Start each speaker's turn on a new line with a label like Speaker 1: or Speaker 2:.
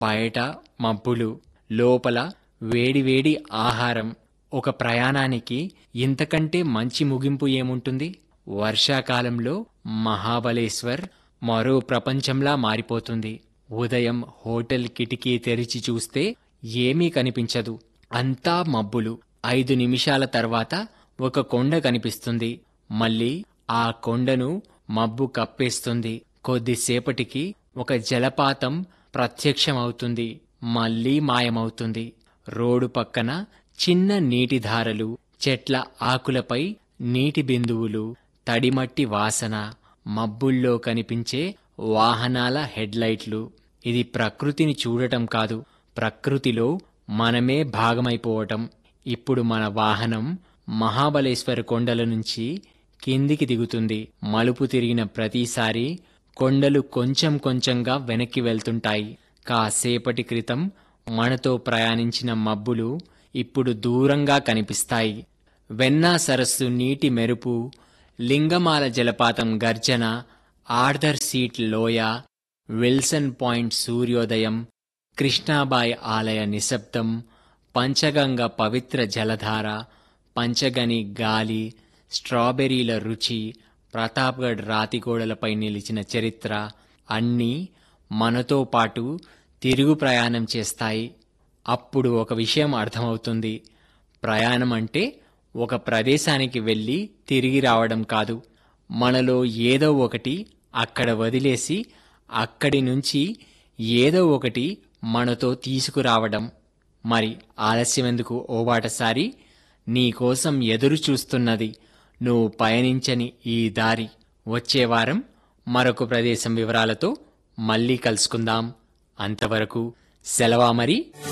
Speaker 1: బయట మబ్బులు లోపల వేడివేడి ఆహారం ఒక ప్రయాణానికి ఇంతకంటే మంచి ముగింపు ఏముంటుంది వర్షాకాలంలో మహాబలేశ్వర్ మరో ప్రపంచంలా మారిపోతుంది ఉదయం హోటల్ కిటికీ తెరిచి చూస్తే ఏమీ కనిపించదు అంతా మబ్బులు ఐదు నిమిషాల తర్వాత ఒక కొండ కనిపిస్తుంది మళ్ళీ ఆ కొండను మబ్బు కప్పేస్తుంది కొద్దిసేపటికి ఒక జలపాతం ప్రత్యక్షమవుతుంది మళ్ళీ మాయమవుతుంది రోడ్డు పక్కన చిన్న నీటి ధారలు చెట్ల ఆకులపై నీటి బిందువులు తడిమట్టి వాసన మబ్బుల్లో కనిపించే వాహనాల హెడ్లైట్లు ఇది ప్రకృతిని చూడటం కాదు ప్రకృతిలో మనమే భాగమైపోవటం ఇప్పుడు మన వాహనం మహాబలేశ్వర కొండల నుంచి కిందికి దిగుతుంది మలుపు తిరిగిన ప్రతిసారి కొండలు కొంచెం కొంచెంగా వెనక్కి వెళ్తుంటాయి కాసేపటి క్రితం మనతో ప్రయాణించిన మబ్బులు ఇప్పుడు దూరంగా కనిపిస్తాయి వెన్నా సరస్సు నీటి మెరుపు లింగమాల జలపాతం గర్జన ఆర్దర్ సీట్ లోయ విల్సన్ పాయింట్ సూర్యోదయం కృష్ణాబాయ్ ఆలయ నిశ్శబ్దం పంచగంగ పవిత్ర జలధార పంచగని గాలి స్ట్రాబెర్రీల రుచి ప్రతాప్గఢ్ రాతిగోడలపై నిలిచిన చరిత్ర అన్నీ మనతో పాటు తిరుగు ప్రయాణం చేస్తాయి అప్పుడు ఒక విషయం అర్థమవుతుంది ప్రయాణం అంటే ఒక ప్రదేశానికి వెళ్ళి తిరిగి రావడం కాదు మనలో ఏదో ఒకటి అక్కడ వదిలేసి అక్కడి నుంచి ఏదో ఒకటి మనతో తీసుకురావడం మరి ఆలస్యమెందుకు ఓ బాటసారి నీకోసం ఎదురు చూస్తున్నది నువ్వు పయనించని ఈ దారి వచ్చే వారం మరొక ప్రదేశం వివరాలతో మళ్ళీ కలుసుకుందాం అంతవరకు సెలవా మరి